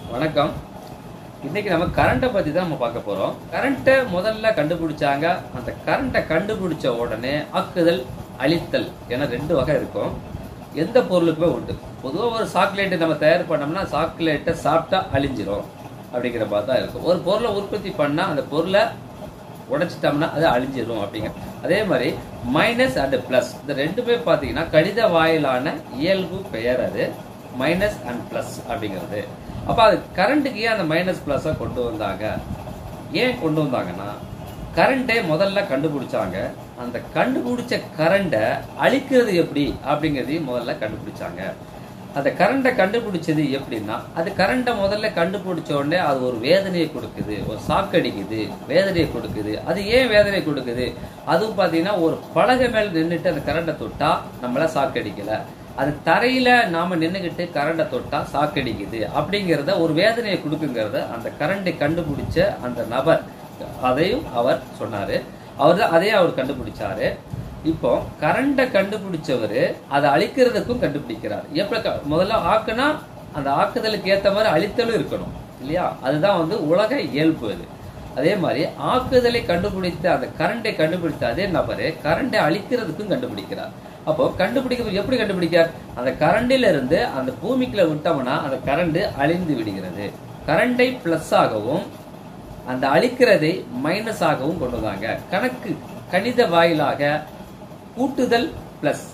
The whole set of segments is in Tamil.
வணக்கம் இன்னைக்கு நம்ம கரண்ட்டை பத்தி தான் நம்ம பார்க்க போறோம் கரண்ட்டை முதல்ல கண்டுபிடிச்சாங்க அந்த கரண்ட்டை கண்டுபிடிச்ச உடனே ஆக்குதல் அழித்தல் என ரெண்டு வகை இருக்கும் எந்த பொருளுக்குமே உண்டு பொதுவாக ஒரு சாக்லேட்டை நம்ம தயார் பண்ணோம்னா சாக்லேட்டை சாப்பிட்டா அழிஞ்சிரும் அப்படிங்கிற மாதிரி தான் இருக்கும் ஒரு பொருளை உற்பத்தி பண்ணா அந்த பொருளை உடைச்சிட்டோம்னா அது அழிஞ்சிரும் அப்படிங்க அதே மாதிரி மைனஸ் அண்ட் பிளஸ் இந்த ரெண்டுமே பார்த்தீங்கன்னா கணித வாயிலான இயல்பு பெயர் அது மைனஸ் அண்ட் பிளஸ் அப்படிங்கிறது அப்போ அது கரண்ட்டுக்கு ஏன் அந்த மைனஸ் ப்ளஸ்ஸை கொண்டு வந்தாங்க ஏன் கொண்டு வந்தாங்கன்னா கரண்ட்டை முதல்ல கண்டுபிடிச்சாங்க அந்த கண்டுபிடிச்ச கரண்ட்டை அழிக்கிறது எப்படி அப்படிங்கிறதையும் முதல்ல கண்டுபிடிச்சாங்க அந்த கரண்ட்டை கண்டுபிடிச்சது எப்படின்னா அது கரண்ட்டை முதல்ல கண்டுபிடிச்ச உடனே அது ஒரு வேதனையை கொடுக்குது ஒரு சாக்கடிக்குது வேதனையை கொடுக்குது அது ஏன் வேதனை கொடுக்குது அதுவும் பார்த்தீங்கன்னா ஒரு பலகை மேல் நின்றுட்டு அந்த கரண்ட்டை தொட்டா நம்மள சாக்கடிக்கல அது தரையில நாம நின்றுக்கிட்டு கரண்டை தொட்டா சாக்கடிக்குது அப்படிங்கிறத ஒரு வேதனையை கொடுக்குங்கிறத அந்த கரண்டை கண்டுபிடிச்ச அந்த நபர் அதையும் அவர் சொன்னாரு அவர் தான் அதையும் அவர் கண்டுபிடிச்சாரு இப்போ கரண்டை கண்டுபிடிச்சவர் அதை அழிக்கிறதுக்கும் கண்டுபிடிக்கிறார் எப்ப க- முதல்ல ஆக்குனா அந்த ஆக்குதலுக்கு ஏத்த மாதிரி அழித்தலும் இருக்கணும் இல்லையா அதுதான் வந்து உலக இயல்பு அது அதே மாதிரி ஆக்குதலை கண்டுபிடித்த அந்த கரண்டை கண்டுபிடித்த அதே நபரு கரண்டை அழிக்கிறதுக்கும் கண்டுபிடிக்கிறார் அப்போ கண்டுபிடிக்க எப்படி கண்டுபிடிக்கார் அந்த கரண்டில இருந்து அந்த பூமிக்குள்ள விட்டோம்னா அந்த கரண்ட் அழிந்து விடுகிறது கரண்டை பிளஸ் ஆகவும் அந்த அழிக்கிறதை மைனஸ் ஆகவும் கொண்டு வந்தாங்க கணக்கு கணித வாயிலாக கூட்டுதல் பிளஸ்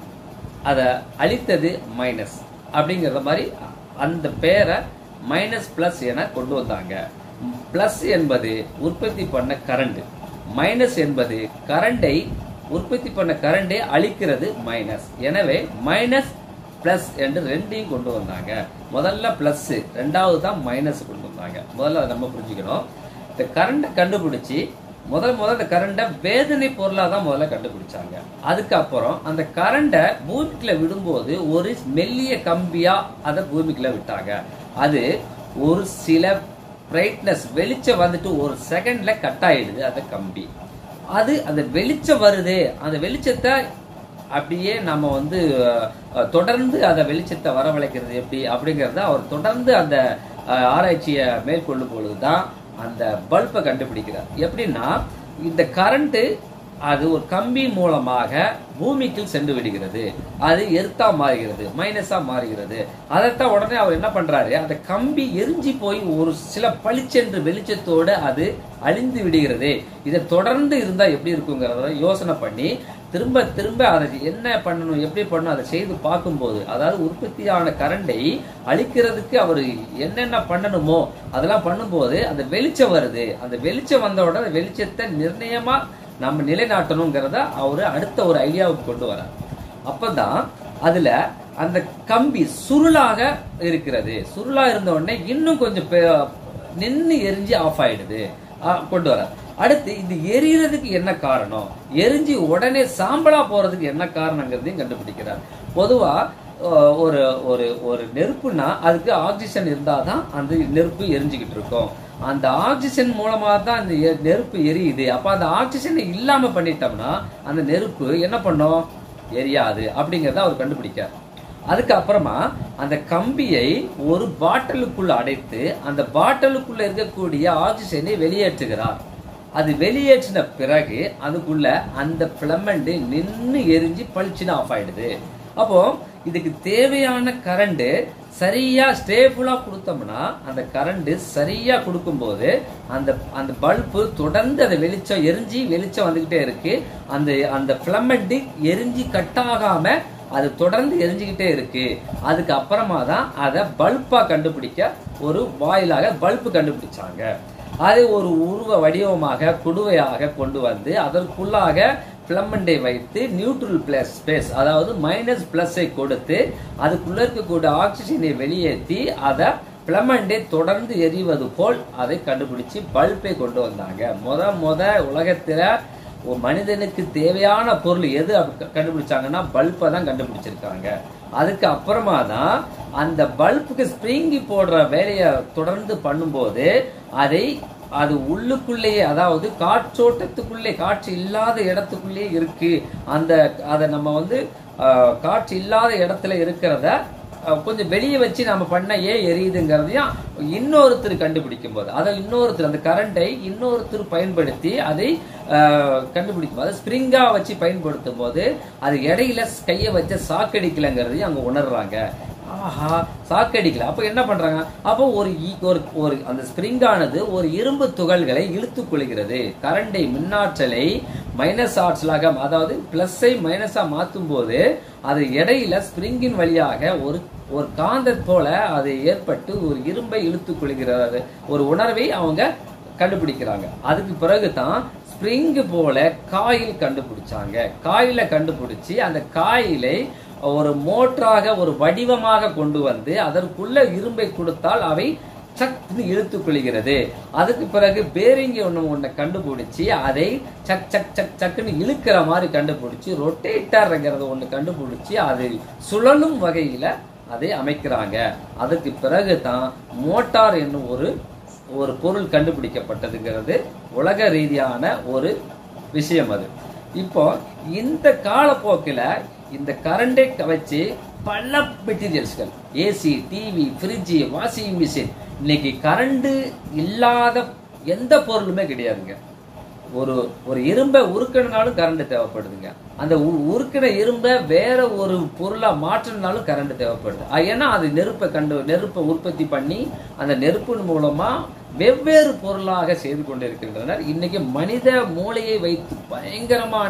அதை அழித்தது மைனஸ் அப்படிங்கிறத மாதிரி அந்த பேரை மைனஸ் பிளஸ் என கொண்டு வந்தாங்க பிளஸ் என்பது உற்பத்தி பண்ண கரண்ட் மைனஸ் என்பது கரண்டை உற்பத்தி பண்ண கரண்டை அழிக்கிறது மைனஸ் எனவே மைனஸ் பிளஸ் என்று ரெண்டையும் கொண்டு வந்தாங்க முதல்ல பிளஸ் ரெண்டாவது தான் மைனஸ் கொண்டு வந்தாங்க முதல்ல அதை நம்ம புரிஞ்சுக்கணும் இந்த கரண்டை கண்டுபிடிச்சி முதல் முதல்ல இந்த கரண்டை வேதனை பொருளாக தான் முதல்ல கண்டுபிடிச்சாங்க அதுக்கப்புறம் அந்த கரண்டை பூமிக்குள்ள விடும்போது ஒரு மெல்லிய கம்பியா அதை பூமிக்குள்ள விட்டாங்க அது ஒரு சில பிரைட்னஸ் வெளிச்சம் வந்துட்டு ஒரு செகண்ட்ல கட் ஆயிடுது அந்த கம்பி அது அந்த வெளிச்சம் வருது அந்த வெளிச்சத்தை அப்படியே நம்ம வந்து அஹ், தொடர்ந்து அந்த வெளிச்சத்தை வரவழைக்கிறது எப்படி அப்படிங்கறத அவர் தொடர்ந்து அந்த அஹ், ஆராய்ச்சியை மேற்கொள்ளும் பொழுதுதான் அந்த பல்பை கண்டுபிடிக்கிறார் எப்படின்னா இந்த கரண்ட் அது ஒரு கம்பி மூலமாக பூமிக்குள் சென்று விடுகிறது அது எர்த்தா மாறுகிறது மைனஸா மாறுகிறது அதைத்தான் உடனே அவர் என்ன பண்றாரு அந்த கம்பி எரிஞ்சு போய் ஒரு சில பளிச்சென்று வெளிச்சத்தோட அது அழிந்து விடுகிறது இதை தொடர்ந்து இருந்தா எப்படி இருக்குங்கிறத யோசனை பண்ணி திரும்ப திரும்ப அதை என்ன பண்ணணும் எப்படி பண்ணணும் அதை செய்து பார்க்கும்போது அதாவது உற்பத்தியான கரண்டை அழிக்கிறதுக்கு அவர் என்னென்ன பண்ணணுமோ அதெல்லாம் பண்ணும்போது அந்த வெளிச்சம் வருது அந்த வெளிச்சம் வந்த உடனே அந்த வெளிச்சத்தை நிர்ணயமா நம்ம நிலைநாட்டணுங்கிறத அவர் அடுத்த ஒரு ஐடியாவுக்கு கொண்டு வரார் அப்பதான் அதுல அந்த கம்பி சுருளாக இருக்கிறது சுருளா இருந்த உடனே இன்னும் கொஞ்சம் பெ- நின்னு எரிஞ்சு ஆஃப் ஆயிடுது ஆ, கொண்டு வர அடுத்து இது எரியறதுக்கு என்ன காரணம் எரிஞ்சு உடனே சாம்பலா போறதுக்கு என்ன காரணங்கிறதையும் கண்டுபிடிக்கிறார் பொதுவா அஹ், ஒரு ஒரு ஒரு நெருப்புனா அதுக்கு ஆக்சிஜன் இருந்தாதான் அந்த நெருப்பு எரிஞ்சுக்கிட்டு இருக்கும் அந்த ஆக்சிஜன் மூலமா தான் அந்த எ- நெருப்பு எரியுது அப்ப அந்த ஆக்சிஜனை இல்லாம பண்ணிட்டோம்னா அந்த நெருப்பு என்ன பண்ணும் எரியாது அப்படிங்கறத அவர் கண்டுபிடிக்கார் அதுக்கப்புறமா அந்த கம்பியை ஒரு பாட்டிலுக்குள்ள அடைத்து அந்த பாட்டிலுக்குள்ள இருக்கக்கூடிய ஆக்சிஜனை வெளியேற்றுகிறார் அது வெளியேற்றின பிறகு அதுக்குள்ள அந்த பிளமெண்ட் நின்னு எரிஞ்சு பளிச்சுன்னு ஆஃப் ஆயிடுது அப்போ இதுக்கு தேவையான கரண்ட் சரியா ஸ்டேபிளா கொடுத்தோம்னா அந்த கரண்ட் சரியா கொடுக்கும்போது அந்த அந்த பல்பு தொடர்ந்து அந்த வெளிச்சம் எரிஞ்சு வெளிச்சம் வந்துகிட்டே இருக்கு அந்த அந்த பிளமெண்ட் எரிஞ்சு கட் ஆகாம அது தொடர்ந்து எரிஞ்சுக்கிட்டே இருக்கு அதுக்கு அப்புறமா தான் அதை பல்பா கண்டுபிடிக்க ஒரு வாயிலாக பல்பு கண்டுபிடிச்சாங்க அதை ஒரு உருவ வடிவமாக குடுவையாக கொண்டு வந்து அதற்குள்ளாக பிளமண்டை வைத்து நியூட்ரல் பிளஸ் ஸ்பேஸ் அதாவது மைனஸ் பிளஸை கொடுத்து அதுக்குள்ள இருக்கக்கூடிய ஆக்சிஜனை வெளியேற்றி அதை பிளமண்டை தொடர்ந்து எரிவது போல் அதை கண்டுபிடிச்சு பல்பை கொண்டு வந்தாங்க முத முத உலகத்துல ஒரு மனிதனுக்கு தேவையான பொருள் எது அப்படி கண்டுபிடிச்சாங்கன்னா பல்பை தான் கண்டுபிடிச்சிருக்காங்க அதுக்கு அப்புறமா தான் அந்த பல்புக்கு ஸ்ப்ரிங்கி போடுற வேலையை தொடர்ந்து பண்ணும்போது அதை அது உள்ளுக்குள்ளேயே அதாவது காற்றோட்டத்துக்குள்ளே காற்று இல்லாத இடத்துக்குள்ளேயே இருக்கு அந்த அதை நம்ம வந்து ஆஹ், காற்று இல்லாத இடத்துல இருக்கிறத அஹ், கொஞ்சம் வெளியே வச்சு நம்ம பண்ண ஏன் எரியுதுங்கிறதையும் இன்னொருத்தர் கண்டுபிடிக்கும் போது அதை இன்னொருத்தர் அந்த கரண்டை இன்னொருத்தர் பயன்படுத்தி அதை அஹ், கண்டுபிடிக்கும் போது ஸ்ப்ரிங்கா வச்சு பயன்படுத்தும் போது அது இடையில கையை வச்ச சாக்கடிக்கலங்கிறதையும் அங்க உணர்றாங்க ஆஹா சாக்கடிக்கல அப்ப என்ன பண்றாங்க அப்போ ஒரு ஈ- ஒரு ஒரு அந்த ஸ்பிரிங் ஆனது ஒரு இரும்பு துகள்களை இழுத்துக் கொள்கிறது கரண்டை மின்னாற்றலை மைனஸ் ஆற்றலாக அதாவது பிளஸ்ஸை மைனஸா மாத்தும் போது அது இடையில ஸ்பிரிங்கின் வழியாக ஒரு ஒரு காந்த போல அது ஏற்பட்டு ஒரு இரும்பை இழுத்துக் கொள்கிறது ஒரு உணர்வை அவங்க கண்டுபிடிக்கிறாங்க அதுக்கு பிறகு தான் ஸ்ப்ரிங் போல காயில் கண்டுபிடிச்சாங்க காயில கண்டுபிடிச்சு அந்த காயிலை ஒரு மோட்டராக ஒரு வடிவமாக கொண்டு வந்து அதற்குள்ள இரும்பை கொடுத்தால் அவை சக்னு இழுத்துக் கொள்கிறது அதுக்கு பிறகு பேரிங்க ஒண்ணு ஒண்ணு கண்டுபிடிச்சு அதை சக் சக் சக் சக்குன்னு இழுக்கிற மாதிரி கண்டுபிடிச்சு ரொட்டேட்டர்ங்கிறத ஒண்ணு கண்டுபிடிச்சு அதை சுழலும் வகையில அதை அமைக்கிறாங்க அதுக்கு பிறகு தான் மோட்டார் என்னும் ஒரு ஒரு பொருள் கண்டுபிடிக்கப்பட்டதுங்கிறது உலக ரீதியான ஒரு விஷயம் அது இப்போ இந்த காலப்போக்கில் இந்த கரண்டை வச்சு பல மெட்டீரியல்ஸ்கள் AC TV fridge washing machine இன்னைக்கு கரண்ட் இல்லாத எந்த பொருளுமே கிடையாதுங்க ஒரு ஒரு இரும்பை உருக்கணுனாலும் கரண்ட் தேவைப்படுதுங்க அந்த உ- உருக்கின இரும்பை வேற ஒரு பொருளா மாற்றணுனாலும் கரண்ட் தேவைப்படுது அது ஏன்னா அது நெருப்பை கண்டு நெருப்பை உற்பத்தி பண்ணி அந்த நெருப்பின் மூலமா வெவ்வேறு பொருளாக செய்து கொண்டிருக்கின்றனர் இன்னைக்கு மனித மூளையை வைத்து பயங்கரமான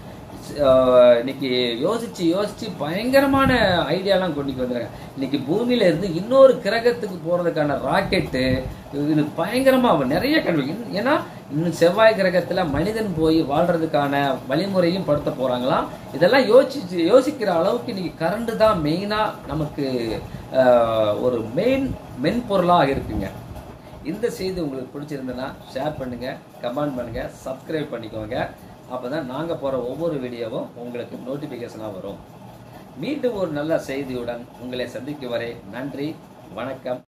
ஆஹ், இன்னைக்கு யோசிச்சு யோசிச்சு பயங்கரமான ஐடியாலாம் கொண்டு வந்துருங்க இன்னைக்கு பூமியில இருந்து இன்னொரு கிரகத்துக்கு போறதுக்கான ராக்கெட்டு இது பயங்கரமா நிறைய கண்டு ஏன்னா இன்னும் செவ்வாய் கிரகத்துல மனிதன் போய் வாழ்றதுக்கான வழிமுறையும் படுத்த போறாங்களாம் இதெல்லாம் யோசிச்சு யோசிக்கிற அளவுக்கு இன்னைக்கு கரண்ட் தான் மெயினா நமக்கு ஆஹ், ஒரு மெயின் மென்பொருளாக இருக்குங்க இந்த செய்தி உங்களுக்கு பிடிச்சிருந்ததுன்னா ஷேர் பண்ணுங்க கமெண்ட் பண்ணுங்க சப்ஸ்கிரைப் பண்ணிக்கோங்க அப்பதான் நாங்க போற ஒவ்வொரு வீடியோவும் உங்களுக்கு நோட்டிபிகேஷனா வரும் மீண்டும் ஒரு நல்ல செய்தியுடன் உங்களை சந்திக்கும் வரை நன்றி வணக்கம்